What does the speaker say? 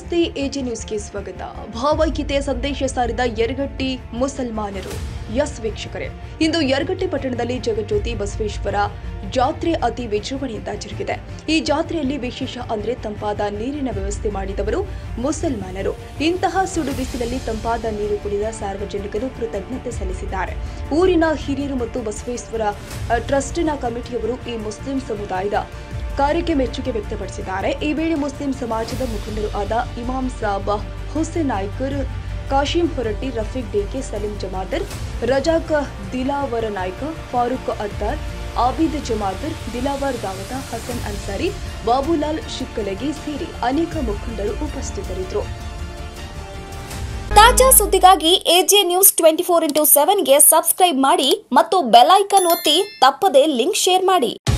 ನಮಸ್ತೆ ಎಜೆ ನ್ಯೂಸ್ಗೆ ಸ್ವಾಗತ ಭಾವೈಕ್ಯತೆಯ ಸಂದೇಶ ಸಾರಿದ ಯರಗಟ್ಟಿ ಮುಸಲ್ಮಾನರು ಎಸ್ ವೀಕ್ಷಕರೇ ಇಂದು ಯರಗಟ್ಟಿ ಪಟ್ಟಣದಲ್ಲಿ ಜಗಜ್ಯೋತಿ ಬಸವೇಶ್ವರ ಜಾತ್ರೆ ಅತಿ ವಿಜೃಂಭಣೆಯಿಂದ ಜರುಗಿದೆ ಈ ಜಾತ್ರೆಯಲ್ಲಿ ವಿಶೇಷ ಅಂದ್ರೆ ತಂಪಾದ ನೀರಿನ ವ್ಯವಸ್ಥೆ ಮಾಡಿದವರು ಮುಸಲ್ಮಾನರು ಇಂತಹ ಸುಡು ಬಿಸಿಲಲ್ಲಿ ತಂಪಾದ ನೀರು ಕುಡಿದ ಸಾರ್ವಜನಿಕರು ಕೃತಜ್ಞತೆ ಸಲ್ಲಿಸಿದ್ದಾರೆ ಊರಿನ ಹಿರಿಯರು ಮತ್ತು ಬಸವೇಶ್ವರ ಅ, ಟ್ರಸ್ಟಿನ ಕಮಿಟಿಯವರು ಈ ಮುಸ್ಲಿಂ ಸಮುದಾಯದ ಕಾರ್ಯಕ್ಕೆ ಮೆಚ್ಚುಗೆ ವ್ಯಕ್ತಪಡಿಸಿದ್ದಾರೆ ಈ ವೇಳೆ ಮುಸ್ಲಿಂ ಸಮಾಜದ ಮುಖಂಡರು ಆದ ಇಮಾಮ್ ಸಾಬ್ ಹುಸೇನ್ ನಾಯ್ಕರ್ ಕಾಶಿಂ ಹೊರಟ್ಟಿ ರಫೀಕ್ ಡೇಕೆ ಸಲೀಂ ಜಮಾದರ್ ರಜಾಕ್ ದಿಲಾವರ ನಾಯ್ಕ ಫಾರೂಕ್ ಅತ್ತಾರ್ ಆಬಿದ್ ಜಮಾದರ್ ದಿಲಾವರ್ ದಾವತ ಹಸನ್ ಅನ್ಸಾರಿ ಬಾಬುಲಾಲ್ ಶಿಕ್ಕಲಗಿ ಸೇರಿ ಅನೇಕ ಮುಖಂಡರು ಉಪಸ್ಥಿತರಿದ್ದರು ತಾಜಾ ಸುದ್ದಿಗಾಗಿ AJ news twenty four into ಸೆವೆನ್ಗೆ ಸಬ್ಸ್ಕ್ರೈಬ್ ಮಾಡಿ ಮತ್ತು ಬೆಲ್ ಐಕಾನ್ ಒತ್ತಿ ತಪ್ಪದೇ ಲಿಂಕ್ ಶೇರ್ ಮಾಡಿ